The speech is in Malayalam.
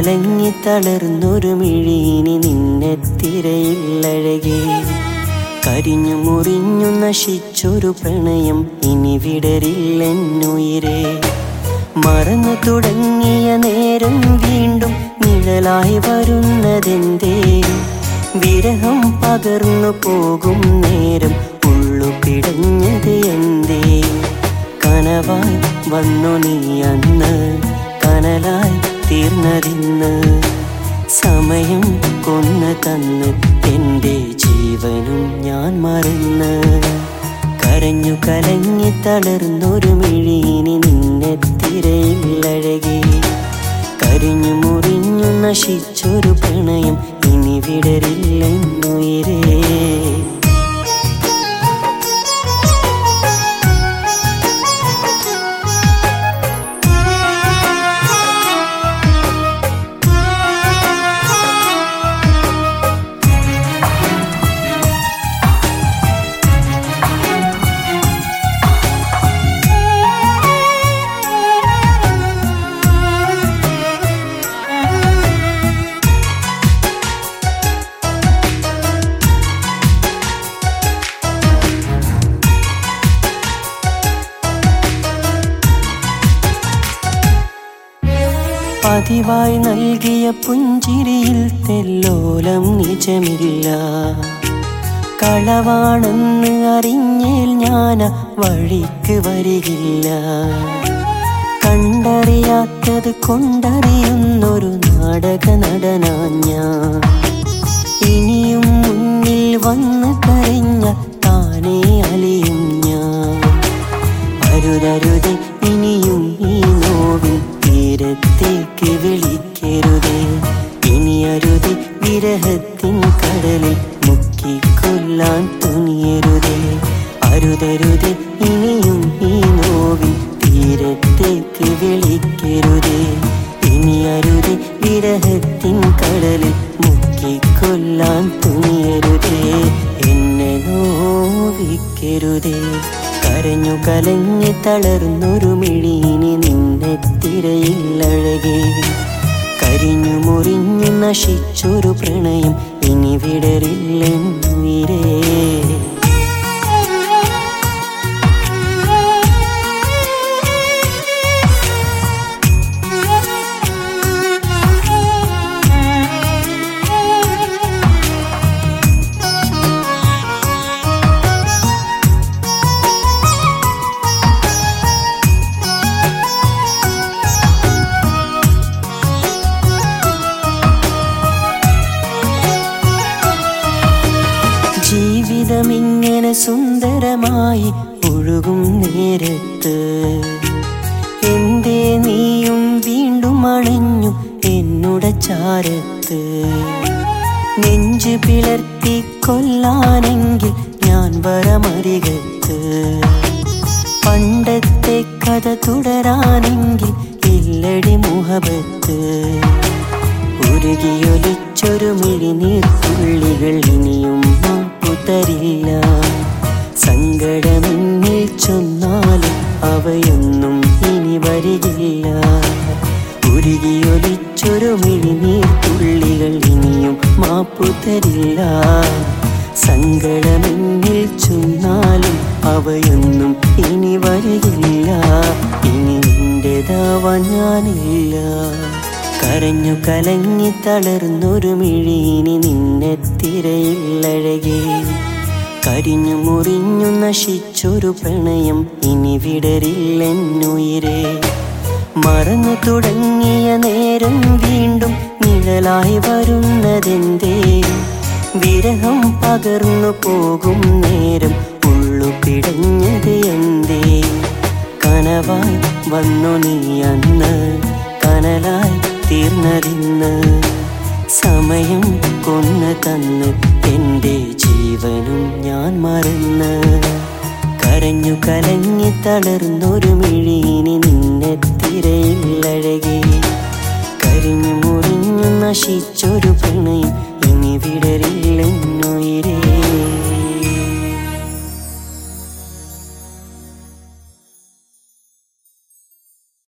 കലങ്ങി തളർന്നൊരു മിഴീനി നിന്നെ തിരയില്ലഴകേ കരിഞ്ഞു മുറിഞ്ഞു നശിച്ചൊരു പ്രണയം ഇനി വിടരില്ലെന്നുയിരേ മറന്നു തുടങ്ങിയ നേരം വീണ്ടും നിഴലായി വരുന്നതെന്തേ വിരഹം പകർന്നു പോകും നേരം ഉള്ളു പിടഞ്ഞത് എന്തേ കനവായി വന്നു നീ അന്ന് കനലായി തീർന്നതിന്ന് സമയം കൊന്നു തന്ന് എൻ്റെ ജീവനും ഞാൻ മറന്ന് കരഞ്ഞു കലങ്ങി തളർന്നൊരു മിഴീനി നിന്നെ തിരയില്ലഴകേ കരിഞ്ഞു മുറിഞ്ഞു നശിച്ചൊരു പ്രണയം ഇനി വിടരില്ലെന്നുയിരേ പതിവായി നൽകിയ പുഞ്ചിരിയിൽ തെല്ലോലം നിജമില്ല കളവാണെന്ന് അറിഞ്ഞേൽ ഞാൻ ആ വഴിക്ക് വരികില്ല കണ്ടറിയാത്തത് കൊണ്ടറിയുന്നൊരു നാടക നടനാ ഞാൻ ഇനിയും മുന്നിൽ വന്ന് കരഞ്ഞ താനേ അലിയും ഞാൻ അരുതരുത് ഇനിയും ഈ നോവിൻ തീരത്തേക്ക് വിളിക്കരുതേ ഇനി അരുത് വിരഹത്തിൻ കടലിൽ മുക്കിക്കൊല്ലാൻ തുനിയരുതേ അരുതരുത് ഇനിയും ഈ നോവിൻ തീരത്തേക്ക് വിളിക്കരുതേ ഇനി അരുത് വിരഹത്തിൻ കടലിൽ മുക്കിക്കൊല്ലാൻ തുനിയരുതേ എന്നെ നോവിക്കരുതേ കരഞ്ഞു കലങ്ങി തളർന്നൊരു മിഴീനി നിന്നെ തിരയില്ലഴകേ കരിഞ്ഞു മുറിഞ്ഞു നശിച്ചൊരു പ്രണയം ഇനി വിടരില്ലെന്നുയിരേ ജീവിതമിങ്ങനെ സുന്ദരമായി ഒഴുകും നേരത്ത് എന്തേ നീയും വീണ്ടും അണഞ്ഞു എന്നുടെ ചാരത്ത് നെഞ്ചു പിളർത്തി കൊല്ലാനെങ്കിൽ ഞാൻ വരമരികത്ത് പണ്ടത്തെ കഥ തുടരാനെങ്കിൽ ഇല്ലടി മുഹബത്ത് ഉരുകിയൊലിച്ചൊരു മിഴിനീർ തുള്ളികൾ ഇനിയും മാപ്പുതരില്ല സങ്കടമെന്നിൽ ചൊന്നാലും അവയൊന്നും ഇനി വരികില്ല ഉരുകിയൊലിച്ചൊരു മിഴിനീർ തുള്ളികൾ ഇനിയും മാപ്പുതരില്ല സങ്കടമെന്നിൽ ചൊന്നാലും അവയൊന്നും ഇനി വരികില്ല ഇനി നിന്റേതാവാൻ ഞാനില്ല കരഞ്ഞു കലങ്ങി തളർന്നൊരു മിഴീനി നിന്നെ തിരയില്ലഴകേ കരിഞ്ഞു മുറിഞ്ഞു നശിച്ചൊരു പ്രണയം ഇനി വിടരില്ലെന്നുയിരേ മറന്നു തുടങ്ങിയ നേരം വീണ്ടും നിഴലായി വരുന്നതെന്തേ വിരഹം പകർന്നു പോകും നേരം ഉള്ളു പിടഞ്ഞത് എന്തേ കനവായി വന്നു നീ അന്ന് കനലായി തീർന്നതിന്ന് സമയം കൊന്നു തന്ന് എൻ്റെ ജീവനും ഞാൻ മറന്ന് കരഞ്ഞു കലങ്ങി തളർന്നൊരു മിഴീനി നിന്നെ തിരയില്ലഴകേ കരിഞ്ഞു മുറിഞ്ഞു നശിച്ചൊരു പ്രണയം ഇനി വിടരില്ലെന്നുയിരേ